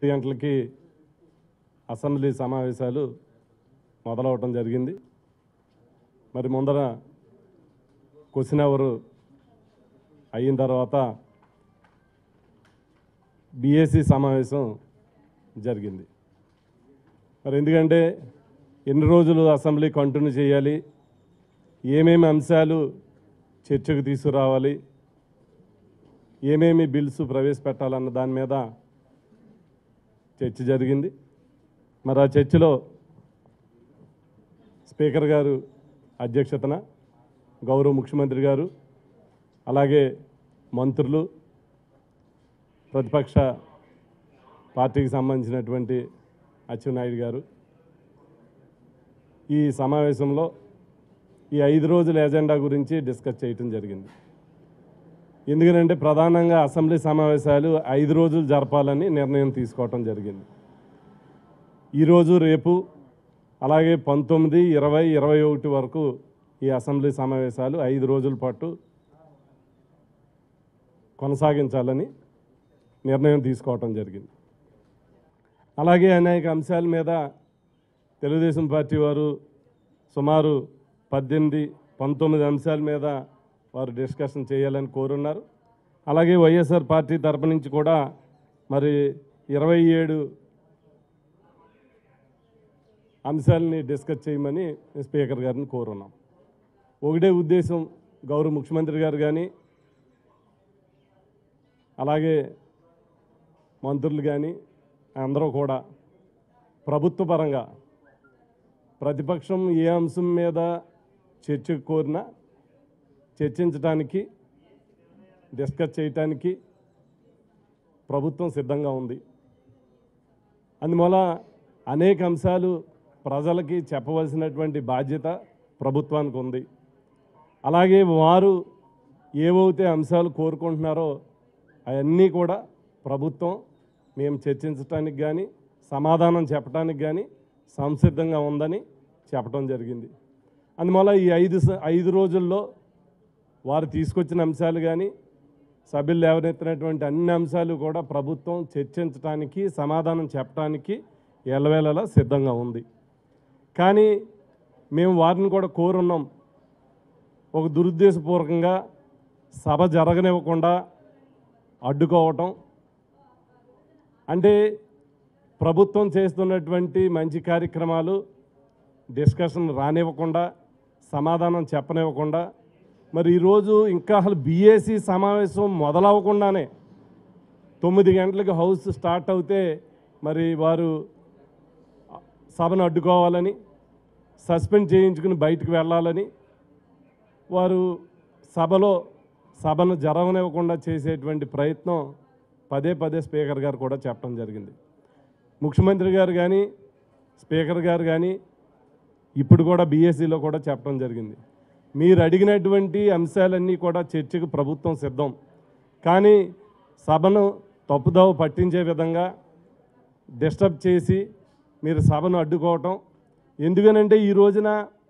పది గంటలకి అసెంబ్లీ సమావేశాలు మొదలవటం జరిగింది మరి ముందర క్వశ్చన్ అవర్ అయిన తర్వాత బీఎస్సీ సమావేశం జరిగింది మరి ఎందుకంటే ఎన్ని రోజులు అసెంబ్లీ కంటిన్యూ చేయాలి ఏమేమి అంశాలు చర్చకు తీసుకురావాలి ఏమేమి బిల్స్ ప్రవేశపెట్టాలన్న దాని మీద చర్చ జరిగింది మరి ఆ చర్చలో స్పీకర్ గారు అధ్యక్షతన గౌరవ ముఖ్యమంత్రి గారు అలాగే మంత్రులు ప్రతిపక్ష పార్టీకి సంబంధించినటువంటి అచ్చెన్నాయుడు గారు ఈ సమావేశంలో ఈ ఐదు రోజుల ఎజెండా గురించి డిస్కస్ చేయటం జరిగింది ఎందుకంటే ప్రధానంగా అసెంబ్లీ సమావేశాలు ఐదు రోజులు జరపాలని నిర్ణయం తీసుకోవటం జరిగింది ఈరోజు రేపు అలాగే పంతొమ్మిది ఇరవై ఇరవై ఒకటి వరకు ఈ అసెంబ్లీ సమావేశాలు ఐదు రోజుల పాటు కొనసాగించాలని నిర్ణయం తీసుకోవటం జరిగింది అలాగే అనేక అంశాల మీద తెలుగుదేశం పార్టీ వారు సుమారు పద్దెనిమిది పంతొమ్మిది అంశాల మీద వారు డిస్కషన్ చేయాలని కోరున్నారు అలాగే వైఎస్ఆర్ పార్టీ తరపు నుంచి కూడా మరి ఇరవై ఏడు అంశాలని డిస్కస్ చేయమని స్పీకర్ గారిని కోరున్నాం ఒకటే ఉద్దేశం గౌరవ ముఖ్యమంత్రి గారు కానీ అలాగే మంత్రులు కానీ అందరూ కూడా ప్రభుత్వ పరంగా ప్రతిపక్షం ఏ అంశం మీద చర్చకు కోరినా చర్చించడానికి డిస్కస్ చేయటానికి ప్రభుత్వం సిద్ధంగా ఉంది అందువల్ల అనేక అంశాలు ప్రజలకి చెప్పవలసినటువంటి బాధ్యత ప్రభుత్వానికి ఉంది అలాగే వారు ఏవైతే అంశాలు కోరుకుంటున్నారో అవన్నీ కూడా ప్రభుత్వం మేము చర్చించడానికి కానీ సమాధానం చెప్పడానికి కానీ సంసిద్ధంగా ఉందని చెప్పడం జరిగింది అందువల్ల ఈ ఐదు స- ఐదు రోజుల్లో వారు తీసుకొచ్చిన అంశాలు కానీ సభ్యులు లేవనెత్తినటువంటి అన్ని అంశాలు కూడా ప్రభుత్వం చర్చించడానికి సమాధానం చెప్పడానికి ఎల్లవేళలా సిద్ధంగా ఉంది కానీ మేము వారిని కూడా కోరున్నాం ఒక దురుద్దేశపూర్వకంగా సభ జరగనివ్వకుండా అడ్డుకోవటం అంటే ప్రభుత్వం చేస్తున్నటువంటి మంచి కార్యక్రమాలు డిస్కషన్ రానివ్వకుండా సమాధానం చెప్పనివ్వకుండా మరి ఈరోజు ఇంకా అసలు బీఏసీ సమావేశం మొదలవ్వకుండానే తొమ్మిది గంటలకు హౌస్ స్టార్ట్ అవుతే మరి వారు సభను అడ్డుకోవాలని సస్పెండ్ చేయించుకుని బయటకు వెళ్ళాలని వారు సభలో సభను జరగనివ్వకుండా చేసేటువంటి ప్రయత్నం పదే పదే స్పీకర్ గారు కూడా చెప్పడం జరిగింది ముఖ్యమంత్రి గారు కానీ స్పీకర్ గారు కానీ ఇప్పుడు కూడా బీఎస్సీలో కూడా చెప్పడం జరిగింది మీరు అడిగినటువంటి అంశాలన్నీ కూడా చర్చకు ప్రభుత్వం సిద్ధం కానీ సభను తప్పుదోవ పట్టించే విధంగా డిస్టర్బ్ చేసి మీరు సభను అడ్డుకోవటం ఎందుకనంటే ఈ రోజున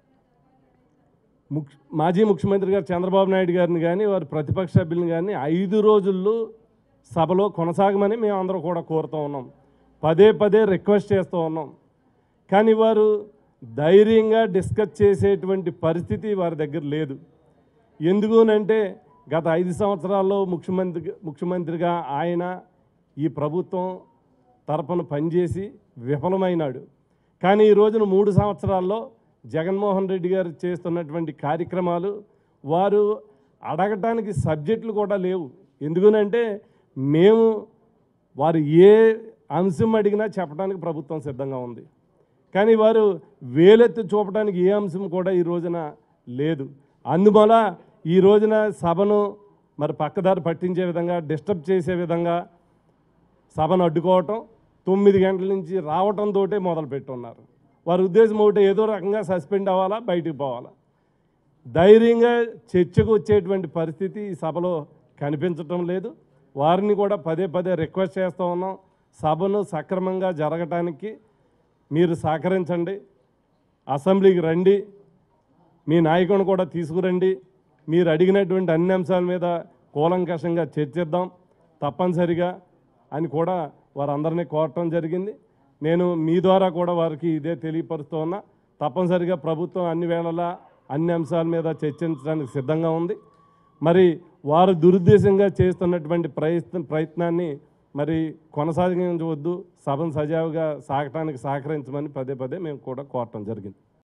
ముఖ్య మాజీ ముఖ్యమంత్రి గారు చంద్రబాబు నాయుడు గారిని కానీ వారి ప్రతిపక్ష సభ్యులను కానీ ఐదు రోజుల్లో సభలో కొనసాగమని మేము అందరూ కూడా కోరుతూ ఉన్నాం పదే పదే రిక్వెస్ట్ చేస్తూ ఉన్నాం కానీ వారు ధైర్యంగా డిస్కస్ చేసేటువంటి పరిస్థితి వారి దగ్గర లేదు ఎందుకునంటే గత ఐదు సంవత్సరాల్లో ముఖ్యమంత్రి ముఖ్యమంత్రిగా ఆయన ఈ ప్రభుత్వం తరపున పనిచేసి విఫలమైనాడు కానీ ఈ రోజున మూడు సంవత్సరాల్లో జగన్మోహన్ రెడ్డి గారు చేస్తున్నటువంటి కార్యక్రమాలు వారు అడగటానికి సబ్జెక్టులు కూడా లేవు ఎందుకనంటే మేము వారు ఏ అంశం అడిగినా చెప్పడానికి ప్రభుత్వం సిద్ధంగా ఉంది కానీ వారు వేలెత్తి చూపడానికి ఏ అంశం కూడా ఈ రోజున లేదు అందువల్ల ఈ రోజున సభను మరి పక్కదారి పట్టించే విధంగా డిస్టర్బ్ చేసే విధంగా సభను అడ్డుకోవటం తొమ్మిది గంటల నుంచి రావటంతో మొదలు పెట్టున్నారు వారి ఉద్దేశం ఒకటి ఏదో రకంగా సస్పెండ్ అవ్వాలా బయటికి పోవాలా ధైర్యంగా చర్చకు వచ్చేటువంటి పరిస్థితి ఈ సభలో కనిపించటం లేదు వారిని కూడా పదే పదే రిక్వెస్ట్ చేస్తూ ఉన్నాం సభను సక్రమంగా జరగటానికి మీరు సహకరించండి అసెంబ్లీకి రండి మీ నాయకుని కూడా తీసుకురండి మీరు అడిగినటువంటి అన్ని అంశాల మీద కూలంకషంగా చర్చిద్దాం తప్పనిసరిగా అని కూడా వారందరినీ కోరటం జరిగింది నేను మీ ద్వారా కూడా వారికి ఇదే తెలియపరుస్తూ ఉన్నా తప్పనిసరిగా ప్రభుత్వం అన్ని వేళలా అన్ని అంశాల మీద చర్చించడానికి సిద్ధంగా ఉంది మరి వారు దురుద్దేశంగా చేస్తున్నటువంటి ప్రయత్న ప్రయత్నాన్ని మరి కొనసాగించవద్దు సభను సజావుగా సాగటానికి సహకరించమని పదే పదే మేము కూడా కోరటం జరిగింది